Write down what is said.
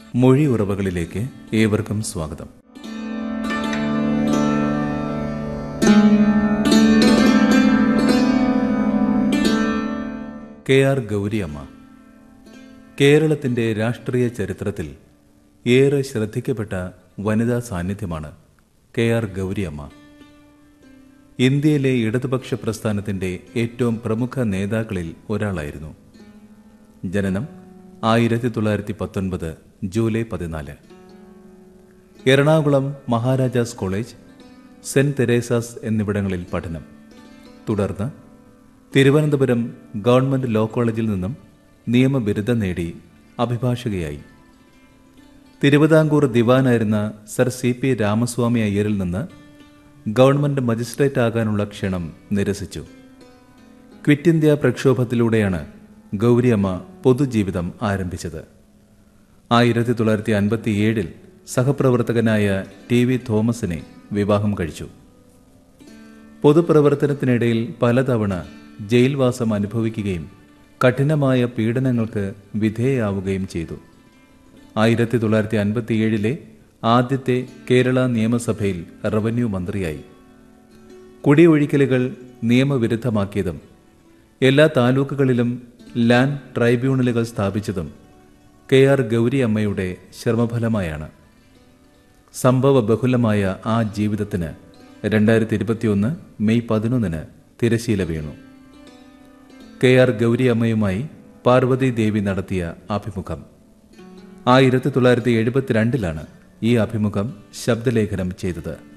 മൊഴി ഉറവകളിലേക്ക് ഏവർക്കും സ്വാഗതം കെ ആർ ഗൗരിയമ്മ കേരളത്തിന്റെ രാഷ്ട്രീയ ചരിത്രത്തിൽ ഏറെ ശ്രദ്ധിക്കപ്പെട്ട വനിതാ സാന്നിധ്യമാണ് കെ ആർ ഗൗരിയമ്മ ഇന്ത്യയിലെ ഇടതുപക്ഷ പ്രസ്ഥാനത്തിന്റെ ഏറ്റവും പ്രമുഖ നേതാക്കളിൽ ഒരാളായിരുന്നു ജനനം ആയിരത്തി തൊള്ളായിരത്തി പത്തൊൻപത് ജൂലൈ പതിനാല് Ernakulam Maharajas college saint Teresa's എന്നിവിടങ്ങളിൽ പഠനം തുടർന്ന് തിരുവനന്തപുരം ഗവൺമെന്റ് ലോ കോളേജിൽ നിന്നും നിയമബിരുദം നേടി അഭിഭാഷകയായി തിരുവിതാംകൂർ ദിവാനായിരുന്ന സർ സി പി രാമസ്വാമി അയ്യരിൽ നിന്ന് ഗവൺമെന്റ് മജിസ്ട്രേറ്റ് ആകാനുള്ള ക്ഷണം നിരസിച്ചു ക്വിറ്റ് ഇന്ത്യ പ്രക്ഷോഭത്തിലൂടെയാണ് ഗൗരിയമ്മ പൊതുജീവിതം ആരംഭിച്ചത് ആയിരത്തി തൊള്ളായിരത്തി അൻപത്തിയേഴിൽ സഹപ്രവർത്തകനായ ടി വി തോമസിനെ വിവാഹം കഴിച്ചു പൊതുപ്രവർത്തനത്തിനിടയിൽ പലതവണ ജയിൽവാസം അനുഭവിക്കുകയും കഠിനമായ പീഡനങ്ങൾക്ക് വിധേയയാവുകയും ചെയ്തു ആയിരത്തി തൊള്ളായിരത്തി അൻപത്തിയേഴിലെ ആദ്യത്തെ കേരള നിയമസഭയിൽ റവന്യൂ മന്ത്രിയായി കുടിയൊഴിക്കലുകൾ നിയമവിരുദ്ധമാക്കിയതും എല്ലാ താലൂക്കുകളിലും ലാൻഡ് ട്രൈബ്യൂണലുകൾ സ്ഥാപിച്ചതും കെ ആർ ഗൗരി അമ്മയുടെ ശ്രമഫലമായാണ് സംഭവ ബഹുലമായ ആ ജീവിതത്തിന് രണ്ടായിരത്തി ഇരുപത്തിയൊന്ന് മെയ് പതിനൊന്നിന് തിരശീല വീണു കെ ആർ ഗൗരി അമ്മയുമായി പാർവതി ദേവി നടത്തിയ അഭിമുഖം ആയിരത്തി തൊള്ളായിരത്തി എഴുപത്തിരണ്ടിലാണ് ഈ അഭിമുഖം ശബ്ദലേഖനം ചെയ്തത്